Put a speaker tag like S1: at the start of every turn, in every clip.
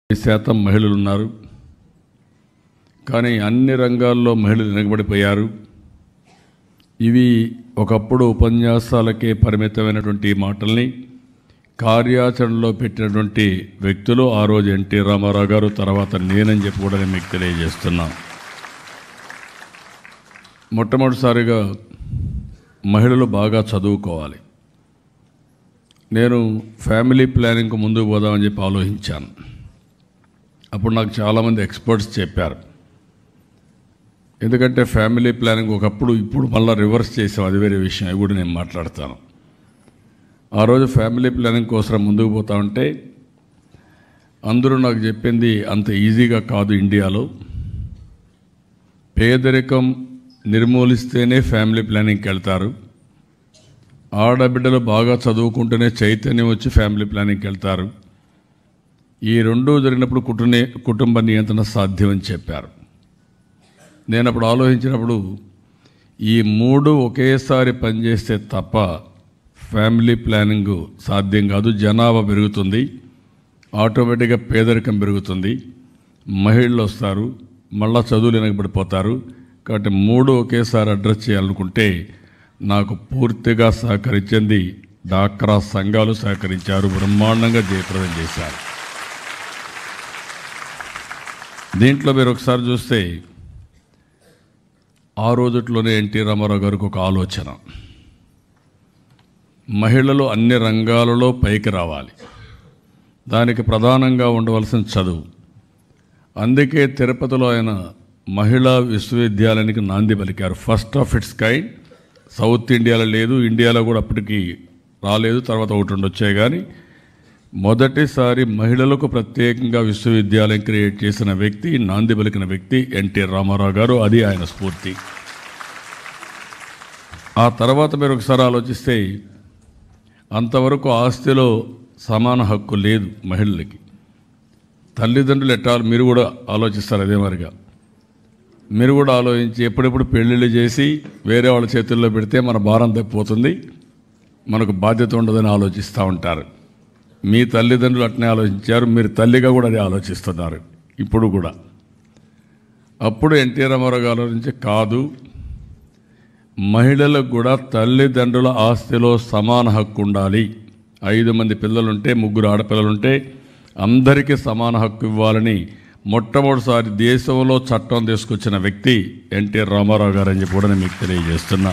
S1: శాతం మహిళలు ఉన్నారు కానీ అన్ని రంగాల్లో మహిళలు వెనకబడిపోయారు ఇవి ఒకప్పుడు ఉపన్యాసాలకే పరిమితమైనటువంటి ఈ మాటల్ని కార్యాచరణలో పెట్టినటువంటి వ్యక్తులు ఆ రోజు ఎన్టీ రామారావు గారు తర్వాత నేనని చెప్పి కూడా నేను మీకు తెలియజేస్తున్నా మొట్టమొదటిసారిగా మహిళలు బాగా చదువుకోవాలి నేను ఫ్యామిలీ ప్లానింగ్కు ముందుకు పోదామని చెప్పి ఆలోచించాను అప్పుడు నాకు చాలామంది ఎక్స్పర్ట్స్ చెప్పారు ఎందుకంటే ఫ్యామిలీ ప్లానింగ్ ఒకప్పుడు ఇప్పుడు మళ్ళీ రివర్స్ చేసాం అది వేరే విషయం అది కూడా నేను మాట్లాడతాను ఆ రోజు ఫ్యామిలీ ప్లానింగ్ కోసం ముందుకు పోతా ఉంటే అందరూ నాకు చెప్పింది అంత ఈజీగా కాదు ఇండియాలో పేదరికం నిర్మూలిస్తేనే ఫ్యామిలీ ప్లానింగ్కి వెళ్తారు ఆడబిడ్డలు బాగా చదువుకుంటేనే చైతన్యం వచ్చి ఫ్యామిలీ ప్లానింగ్కి వెళ్తారు ఈ రెండూ జరిగినప్పుడు కుటుంబ కుటుంబ నియంత్రణ సాధ్యమని చెప్పారు నేను అప్పుడు ఆలోచించినప్పుడు ఈ మూడు ఒకేసారి పనిచేస్తే తప్ప ఫ్యామిలీ ప్లానింగ్ సాధ్యం కాదు జనాభా పెరుగుతుంది ఆటోమేటిక్గా పేదరికం పెరుగుతుంది మహిళలు వస్తారు మళ్ళా చదువులు వెనకబడిపోతారు కాబట్టి మూడు ఒకేసారి అడ్రస్ చేయాలనుకుంటే నాకు పూర్తిగా సహకరించింది డాక్రా సంఘాలు సహకరించారు బ్రహ్మాండంగా జయప్రదం చేశారు దీంట్లో మీరు ఒకసారి చూస్తే ఆ రోజుట్లోనే ఎన్టీ రామారావు గారికి ఒక ఆలోచన మహిళలు అన్ని రంగాలలో పైకి రావాలి దానికి ప్రధానంగా ఉండవలసిన చదువు అందుకే తిరుపతిలో ఆయన మహిళా విశ్వవిద్యాలయానికి నాంది పలికారు first of its kind South ఇండియాలో లేదు ఇండియాలో కూడా అప్పటికి రాలేదు తర్వాత ఒకటి ఉండొచ్చాయి కానీ మొదటిసారి మహిళలకు ప్రత్యేకంగా విశ్వవిద్యాలయం క్రియేట్ చేసిన వ్యక్తి నాంది పలికిన వ్యక్తి ఎన్టీ రామారావు గారు అది ఆయన స్ఫూర్తి ఆ తర్వాత మీరు ఒకసారి ఆలోచిస్తే అంతవరకు ఆస్తిలో సమాన హక్కు లేదు మహిళలకి తల్లిదండ్రులు ఎట్టా మీరు కూడా ఆలోచిస్తారు అదే మరిగా మీరు కూడా ఆలోచించి ఎప్పుడెప్పుడు పెళ్ళిళ్ళు చేసి వేరే వాళ్ళ చేతుల్లో పెడితే మన భారం తప్పిపోతుంది మనకు బాధ్యత ఉండదని ఆలోచిస్తూ ఉంటారు మీ తల్లిదండ్రులు అట్నే ఆలోచించారు మీరు తల్లిగా కూడా అదే ఆలోచిస్తున్నారు ఇప్పుడు కూడా అప్పుడు ఎన్టీ రామారావు గారు ఆలోచించి కాదు మహిళలకు కూడా తల్లిదండ్రుల ఆస్తిలో సమాన హక్కు ఉండాలి ఐదు మంది పిల్లలుంటే ముగ్గురు ఆడపిల్లలుంటే అందరికీ సమాన హక్కు ఇవ్వాలని మొట్టమొదటిసారి దేశంలో చట్టం తీసుకొచ్చిన వ్యక్తి ఎన్టీ రామారావు గారు అని చెప్పి కూడా నేను మీకు తెలియజేస్తున్నా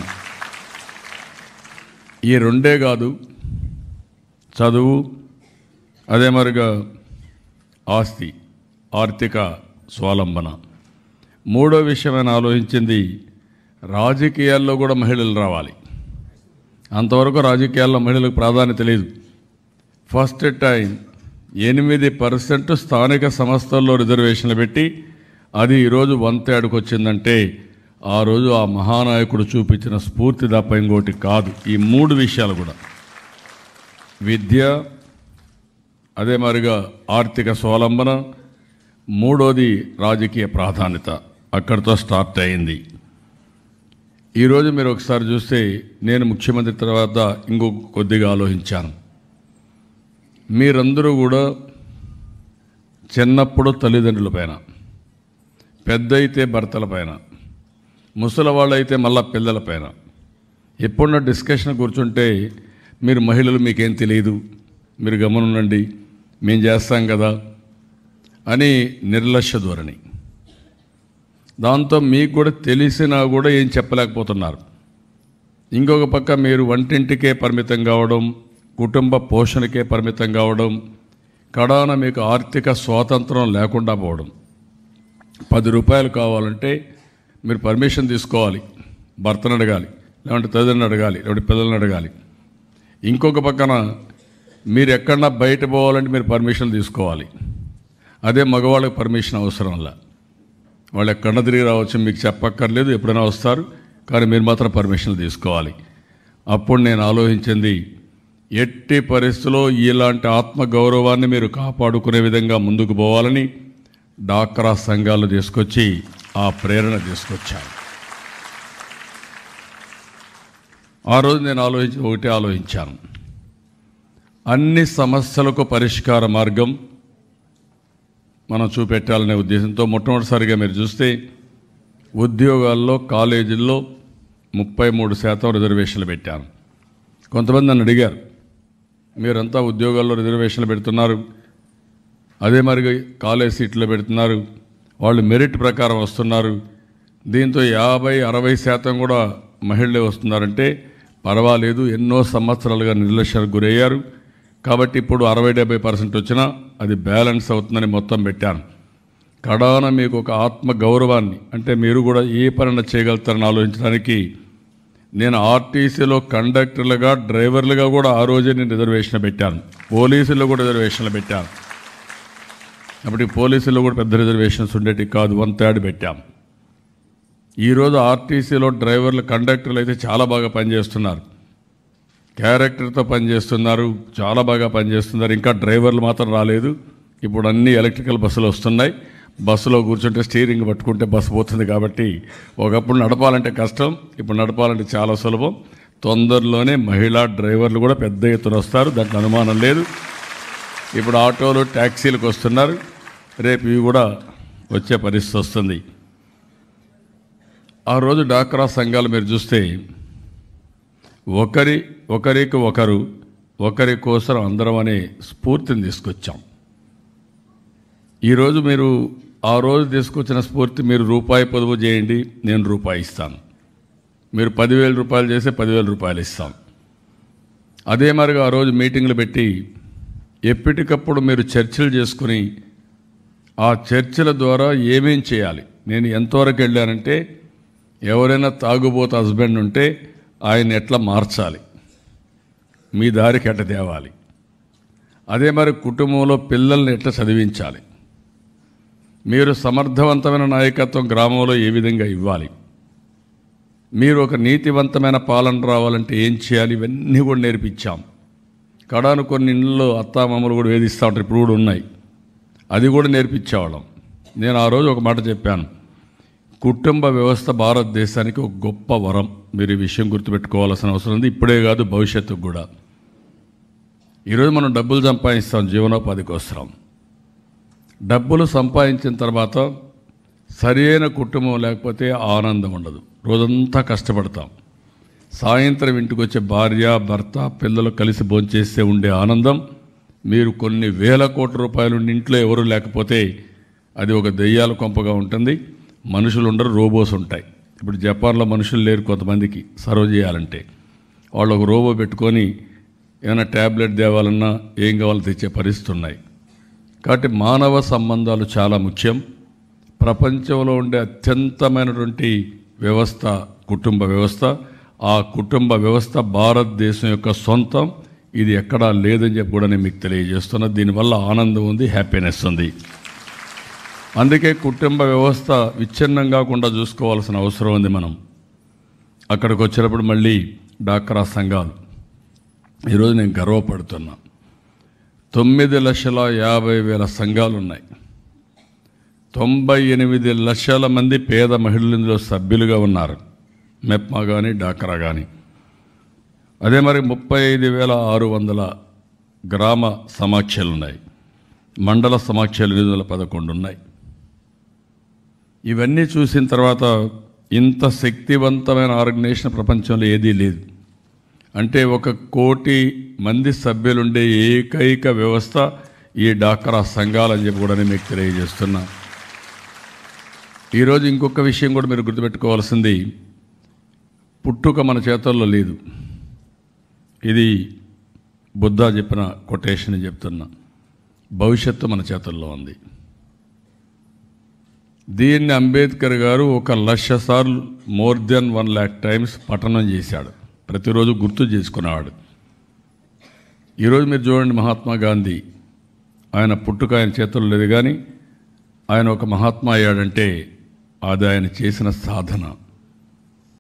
S1: ఈ రెండే కాదు చదువు అదే మరిగా ఆస్తి ఆర్థిక స్వాలంబన మూడో విషయమైన ఆలోచించింది రాజకీయాల్లో కూడా మహిళలు రావాలి అంతవరకు రాజకీయాల్లో మహిళలకు ప్రాధాన్యత లేదు ఫస్ట్ టైం ఎనిమిది పర్సెంట్ స్థానిక సంస్థల్లో రిజర్వేషన్లు పెట్టి అది ఈరోజు వంతేడుకు వచ్చిందంటే ఆ రోజు ఆ మహానాయకుడు చూపించిన స్ఫూర్తి తప్ప ఇంకోటి కాదు ఈ మూడు విషయాలు కూడా విద్య అదే మరిగా ఆర్థిక స్వాలంబన మూడోది రాజకీయ ప్రాధాన్యత అక్కడితో స్టార్ట్ అయింది ఈరోజు మీరు ఒకసారి చూస్తే నేను ముఖ్యమంత్రి తర్వాత ఇంకో కొద్దిగా ఆలోచించాను మీరందరూ కూడా చిన్నప్పుడు తల్లిదండ్రుల పైన పెద్ద అయితే భర్తల పైన ముసలి వాళ్ళైతే మళ్ళా పిల్లల పైన ఎప్పుడున్న డిస్కషన్ కూర్చుంటే మీరు మహిళలు మీకేం తెలియదు మీరు గమనుండండి మేము చేస్తాం కదా అని నిర్లక్ష్య ధోరణి దాంతో మీకు కూడా తెలిసినా కూడా ఏం చెప్పలేకపోతున్నారు ఇంకొక పక్క మీరు వంటింటికే పరిమితం కావడం కుటుంబ పోషణకే పరిమితం కావడం కడాన మీకు ఆర్థిక స్వాతంత్రం లేకుండా పోవడం పది రూపాయలు కావాలంటే మీరు పర్మిషన్ తీసుకోవాలి భర్తను అడగాలి లేదంటే తల్లిదండ్రులు అడగాలి లేదంటే పిల్లల్ని అడగాలి ఇంకొక పక్కన మీరు ఎక్కడన్నా బయట పోవాలంటే మీరు పర్మిషన్ తీసుకోవాలి అదే మగవాళ్ళకి పర్మిషన్ అవసరంలా వాళ్ళు ఎక్కడన్నా తిరిగి రావచ్చు మీకు చెప్పక్కర్లేదు ఎప్పుడైనా వస్తారు కానీ మీరు మాత్రం పర్మిషన్లు తీసుకోవాలి అప్పుడు నేను ఆలోచించింది ఎట్టి పరిస్థితుల్లో ఇలాంటి ఆత్మగౌరవాన్ని మీరు కాపాడుకునే విధంగా ముందుకు పోవాలని డాక్రా సంఘాలు తీసుకొచ్చి ఆ ప్రేరణ తీసుకొచ్చాను ఆ రోజు నేను ఆలోచించి ఒకటే ఆలోచించాను అన్ని సమస్యలకు పరిష్కార మార్గం మనం చూపెట్టాలనే ఉద్దేశంతో మొట్టమొదటిసారిగా మీరు చూస్తే ఉద్యోగాల్లో కాలేజీల్లో ముప్పై మూడు శాతం రిజర్వేషన్లు పెట్టాను కొంతమంది నన్ను అడిగారు మీరంతా ఉద్యోగాల్లో రిజర్వేషన్లు పెడుతున్నారు అదే మరి కాలేజ్ సీట్లో పెడుతున్నారు వాళ్ళు మెరిట్ ప్రకారం వస్తున్నారు దీంతో యాభై అరవై శాతం కూడా మహిళలే వస్తున్నారంటే పర్వాలేదు ఎన్నో సంవత్సరాలుగా నిర్లక్ష్యానికి గురయ్యారు కాబట్టి ఇప్పుడు అరవై డెబ్బై పర్సెంట్ వచ్చినా అది బ్యాలెన్స్ అవుతుందని మొత్తం పెట్టాను కడాన మీకు ఒక ఆత్మ గౌరవాన్ని అంటే మీరు కూడా ఏ పనైనా చేయగలుగుతారని ఆలోచించడానికి నేను ఆర్టీసీలో కండక్టర్లుగా డ్రైవర్లుగా కూడా ఆ రోజే నేను రిజర్వేషన్ పెట్టాను పోలీసుల్లో కూడా రిజర్వేషన్లు పెట్టాను అప్పటి పోలీసుల్లో కూడా పెద్ద రిజర్వేషన్స్ ఉండేటి కాదు వన్ థర్డ్ పెట్టాం ఈరోజు ఆర్టీసీలో డ్రైవర్లు కండక్టర్లు అయితే చాలా బాగా పనిచేస్తున్నారు క్యారెక్టర్తో పనిచేస్తున్నారు చాలా బాగా పనిచేస్తున్నారు ఇంకా డ్రైవర్లు మాత్రం రాలేదు ఇప్పుడు అన్ని ఎలక్ట్రికల్ బస్సులు వస్తున్నాయి బస్సులో కూర్చుంటే స్టీరింగ్ పట్టుకుంటే బస్సు పోతుంది కాబట్టి ఒకప్పుడు నడపాలంటే కష్టం ఇప్పుడు నడపాలంటే చాలా సులభం తొందరలోనే మహిళా డ్రైవర్లు కూడా పెద్ద ఎత్తున వస్తారు దాంట్లో అనుమానం లేదు ఇప్పుడు ఆటోలు ట్యాక్సీలకు వస్తున్నారు రేపు ఇవి కూడా వచ్చే పరిస్థితి వస్తుంది ఆ రోజు డాక్రా సంఘాలు మీరు చూస్తే ఒకరి ఒకరికి ఒకరు ఒకరి కోసం అందరం అనే స్ఫూర్తిని తీసుకొచ్చాం ఈరోజు మీరు ఆ రోజు తీసుకొచ్చిన స్ఫూర్తి మీరు రూపాయి పొదుపు చేయండి నేను రూపాయి ఇస్తాను మీరు పదివేల రూపాయలు చేస్తే పదివేల రూపాయలు ఇస్తాం అదే మరిగా ఆ రోజు మీటింగ్లు పెట్టి ఎప్పటికప్పుడు మీరు చర్చలు చేసుకుని ఆ చర్చల ద్వారా ఏమేం చేయాలి నేను ఎంతవరకు వెళ్ళానంటే ఎవరైనా తాగుబోతు హస్బెండ్ ఉంటే ఆయన ఎట్లా మార్చాలి మీ దారికి ఎట్ట తేవాలి అదే మరి కుటుంబంలో పిల్లల్ని ఎట్లా చదివించాలి మీరు సమర్థవంతమైన నాయకత్వం గ్రామంలో ఏ విధంగా ఇవ్వాలి మీరు ఒక నీతివంతమైన పాలన రావాలంటే ఏం చేయాలి ఇవన్నీ కూడా నేర్పించాం కడాను కొన్ని ఇళ్ళలో అత్తామామలు కూడా వేధిస్తూ ఉంటారు ఇప్పుడు కూడా ఉన్నాయి అది కూడా నేర్పించేవాళ్ళం నేను ఆ రోజు ఒక మాట చెప్పాను కుటుంబ వ్యవస్థ భారతదేశానికి ఒక గొప్ప వరం మీరు ఈ విషయం గుర్తుపెట్టుకోవాల్సిన అవసరం ఉంది ఇప్పుడే కాదు భవిష్యత్తుకు కూడా ఈరోజు మనం డబ్బులు సంపాదిస్తాం జీవనోపాధి కోసం డబ్బులు సంపాదించిన తర్వాత సరైన కుటుంబం లేకపోతే ఆనందం ఉండదు రోజంతా కష్టపడతాం సాయంత్రం ఇంటికి వచ్చే భార్య భర్త పిల్లలు కలిసి భోంచేస్తే ఉండే ఆనందం మీరు కొన్ని వేల కోట్ల రూపాయలు ఉండి ఇంట్లో ఎవరు లేకపోతే అది ఒక దెయ్యాల కొంపగా ఉంటుంది మనుషులు ఉండరు రోబోస్ ఉంటాయి ఇప్పుడు జపాన్లో మనుషులు లేరు కొంతమందికి సర్వ్ చేయాలంటే వాళ్ళు ఒక రోబో పెట్టుకొని ఏమైనా ట్యాబ్లెట్ తేవాలన్నా ఏం కావాలో తెచ్చే పరిస్థితి ఉన్నాయి కాబట్టి మానవ సంబంధాలు చాలా ముఖ్యం ప్రపంచంలో ఉండే అత్యంతమైనటువంటి వ్యవస్థ కుటుంబ వ్యవస్థ ఆ కుటుంబ వ్యవస్థ భారతదేశం యొక్క సొంతం ఇది ఎక్కడా లేదని చెప్పి కూడా నేను మీకు తెలియజేస్తున్నా దీనివల్ల ఆనందం ఉంది హ్యాపీనెస్ ఉంది అందుకే కుటుంబ వ్యవస్థ విచ్ఛిన్నం కాకుండా చూసుకోవాల్సిన అవసరం ఉంది మనం అక్కడికి వచ్చినప్పుడు మళ్ళీ డాక్రా సంఘాలు ఈరోజు నేను గర్వపడుతున్నా తొమ్మిది లక్షల యాభై వేల సంఘాలు ఉన్నాయి తొంభై ఎనిమిది లక్షల మంది పేద మహిళలు ఇందులో సభ్యులుగా ఉన్నారు మెప్మా కానీ డాక్రా కానీ అదే మరి ముప్పై ఐదు వేల ఆరు వందల గ్రామ సమాఖ్యలు ఉన్నాయి మండల సమాఖ్యలు ఎనిమిది వందల పదకొండు ఉన్నాయి ఇవన్నీ చూసిన తర్వాత ఇంత శక్తివంతమైన ఆర్గనైజేషన్ ప్రపంచంలో ఏదీ లేదు అంటే ఒక కోటి మంది సభ్యులుండే ఏకైక వ్యవస్థ ఈ డాక్రా సంఘాలని చెప్పి కూడా నేను మీకు తెలియజేస్తున్నా ఈరోజు ఇంకొక విషయం కూడా మీరు గుర్తుపెట్టుకోవాల్సింది పుట్టుక మన చేతుల్లో లేదు ఇది బుద్ధ చెప్పిన కొటేషన్ చెప్తున్నా భవిష్యత్తు మన చేతుల్లో ఉంది దీన్ని అంబేద్కర్ గారు ఒక లక్ష సార్లు more than one lakh times పఠనం చేశాడు ప్రతిరోజు గుర్తు చేసుకునేవాడు ఈరోజు మీరు చూడండి మహాత్మా గాంధీ ఆయన పుట్టుక ఆయన చేతుల్లో లేదు కానీ ఆయన ఒక మహాత్మా అయ్యాడంటే అది ఆయన చేసిన సాధన